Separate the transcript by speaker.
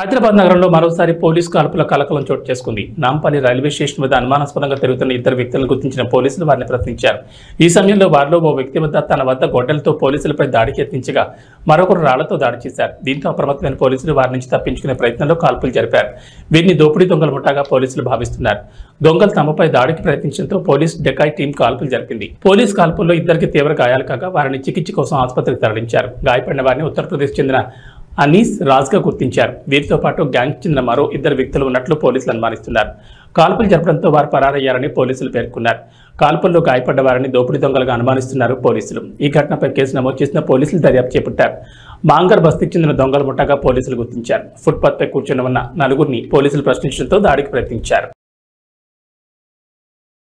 Speaker 1: హైదరాబాద్ నగరంలో మరోసారి పోలీసు కాల్పుల కలకలం చోటు చేసుకుంది నాంపల్లి రైల్వే స్టేషన్ వద్ద అనుమానాస్పదంగా తిరుగుతున్న ఇద్దరు వ్యక్తులను గుర్తించిన పోలీసులు వారిని ప్రశ్నించారు ఈ సమయంలో వారిలో ఓ వ్యక్తి వద్ద తన వద్ద గొడ్డలతో పోలీసులపై దాడికి యత్నించగా మరొకరు రాళ్లతో దాడి చేశారు దీంతో అప్రమత్తమైన పోలీసులు వారి నుంచి తప్పించుకునే ప్రయత్నంలో కాల్పులు జరిపారు వీరిని దోపిడీ దొంగల ముఠాగా పోలీసులు భావిస్తున్నారు దొంగలు తమపై దాడికి ప్రయత్నించడంతో పోలీస్ డెకాయ్ టీం కాల్పులు జరిపింది పోలీస్ కాల్పుల్లో ఇద్దరికి తీవ్ర గాయాలు కాగా వారిని చికిత్స కోసం ఆసుపత్రికి తరలించారు గాయపడిన వారిని ఉత్తరప్రదేశ్ చెందిన అనీస్ రాజ్గా గుర్తించారు వీరితో పాటు గ్యాంగ్ చెందిన మరో ఇద్దరు వ్యక్తులు ఉన్నట్లు పోలీసులు అనుమానిస్తున్నారు కాల్పులు జరపడంతో వారు పరారయ్యారని పోలీసులు పేర్కొన్నారు కాల్పుల్లో గాయపడ్డ వారిని దోపిడీ దొంగలుగా అనుమానిస్తున్నారు పోలీసులు ఈ ఘటనపై కేసు నమోదు చేసిన పోలీసులు దర్యాప్తు చేపట్టారు మాంగర్ బస్తీకి చెందిన దొంగల ముఠాగా పోలీసులు గుర్తించారు ఫుట్పాత్ పై కూర్చొని ఉన్న నలుగురిని పోలీసులు ప్రశ్నించడంతో దాడికి ప్రయత్నించారు